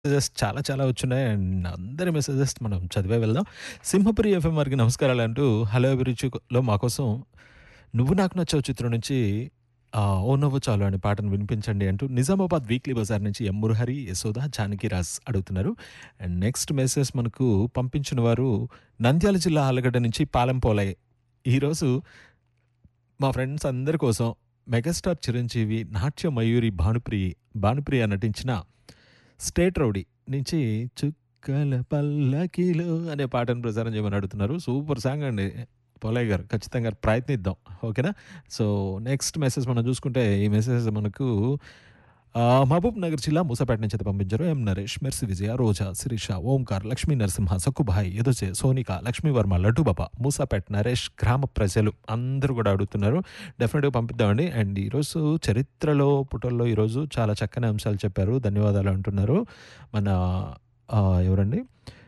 messages చాలా చాలా వచ్చున్నాయి and అందరి మెసేజెస్ మనం చదివే వెళ్దాం సింహపురి ఎఫ్ఎం వారికి నమస్కారాలు అంటూ హలో అభిరుచిలో మా కోసం నువ్వు నాకు నచ్చావు చిత్రం నుంచి ఆ, ఓ నవ్వు చాలు అనే పాటను వినిపించండి అంటూ నిజామాబాద్ వీక్లీ బజార్ నుంచి ఎం మురహరి యశోద జానకిరాజ్ అడుగుతున్నారు అండ్ నెక్స్ట్ మెసేజ్ మనకు పంపించిన వారు నంద్యాల జిల్లా ఆలగడ్డ నుంచి పాలెం పోలయ్య ఈరోజు మా ఫ్రెండ్స్ అందరి కోసం మెగాస్టార్ చిరంజీవి నాట్య మయూరి భానుప్రియ భానుప్రియ నటించిన స్టేట్ రౌడీ నుంచి చుక్కల పల్లకిలో అనే పాటను ప్రసారం చేయమని అడుగుతున్నారు సూపర్ సాంగ్ అండి పోలయ్య గారు ఖచ్చితంగా ప్రయత్నిద్దాం ఓకేనా సో నెక్స్ట్ మెసేజ్ మనం చూసుకుంటే ఈ మెసేజ్ మనకు ఆ, మహబూబ్ నగర్ జిల్లా మూసాపేట నుంచి అయితే పంపించారు ఎం నరేష్ మెర్సి విజయ రోజా శిరీష ఓంకార్ లక్ష్మీ నరసింహ సక్కుబాయ్ ఎదుచే సోనిక లక్ష్మీవర్మ లడ్డుబాబా మూసాపేట నరేష్ గ్రామ ప్రజలు అందరూ కూడా అడుగుతున్నారు డెఫినెట్గా పంపిద్దామండి అండ్ ఈరోజు చరిత్రలో పుటల్లో ఈరోజు చాలా చక్కని అంశాలు చెప్పారు ధన్యవాదాలు అంటున్నారు మన ఆ, ఎవరండి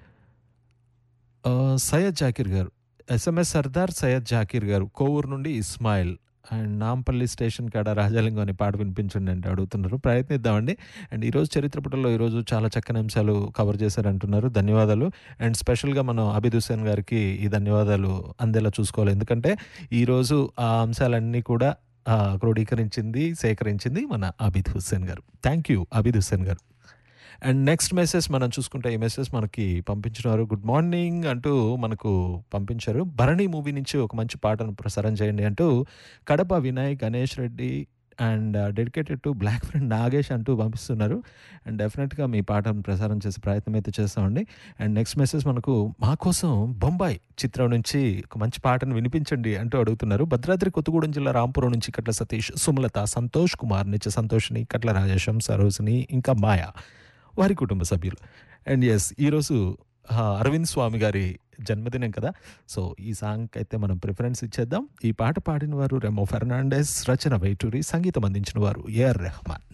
ఆ, సయ్యద్ జాకీర్ గారు ఎస్ఎంఎస్ సర్దార్ సయ్యద్ జాకీర్ గారు కోవూరు నుండి ఇస్మాయిల్ అండ్ నాంపల్లి స్టేషన్ కాడ రాజాలింగం అనే పాట వినిపించండి అంటే అడుగుతున్నారు ప్రయత్నిద్దామండి అండ్ ఈరోజు చరిత్ర పుటల్లో ఈరోజు చాలా చక్కని అంశాలు కవర్ చేశారంటున్నారు ధన్యవాదాలు అండ్ స్పెషల్గా మనం అబిద్ హుస్సేన్ గారికి ఈ ధన్యవాదాలు అందేలా చూసుకోవాలి ఎందుకంటే ఈరోజు ఆ అంశాలన్నీ కూడా ఆ, క్రోడీకరించింది సేకరించింది మన అబిద్ హుస్సేన్ గారు థ్యాంక్ యూ అబిద్ హుస్సేన్ గారు అండ్ నెక్స్ట్ మెసేజ్ మనం చూసుకుంటే ఈ మెసేజ్ మనకి పంపించినారు గుడ్ మార్నింగ్ అంటూ మనకు పంపించారు భరణి మూవీ నుంచి ఒక మంచి పాటను ప్రసారం చేయండి అంటూ Kadapa Vinayak Ganesh Reddy and dedicated to black friend Nagesh అంటూ పంపిస్తున్నారు అండ్ డెఫినెట్గా మీ పాటను ప్రసారం చేసే ప్రయత్నం అయితే చేస్తామండి అండ్ నెక్స్ట్ మెసేజ్ మనకు మా కోసం బొంబాయి చిత్రం నుంచి ఒక మంచి పాటను వినిపించండి అంటూ అడుగుతున్నారు భద్రాద్రి కొత్తగూడెం జిల్లా రాంపురం నుంచి కట్ల సతీష్ సుమలత సంతోష్ కుమార్ నిత్య సంతోష్ని కట్ల రాజేశం సరోజిని ఇంకా మాయా వారి కుటుంబ సభ్యులు అండ్ ఎస్ ఈరోజు ఆ, అరవింద్ స్వామి గారి జన్మదినం కదా సో ఈ సాంగ్ అయితే మనం ప్రిఫరెన్స్ ఇచ్చేద్దాం ఈ పాట పాడిన వారు రెమో ఫెర్నాండెస్ రచన వైటూరి సంగీతం అందించిన వారు ఏఆర్ రెహమాన్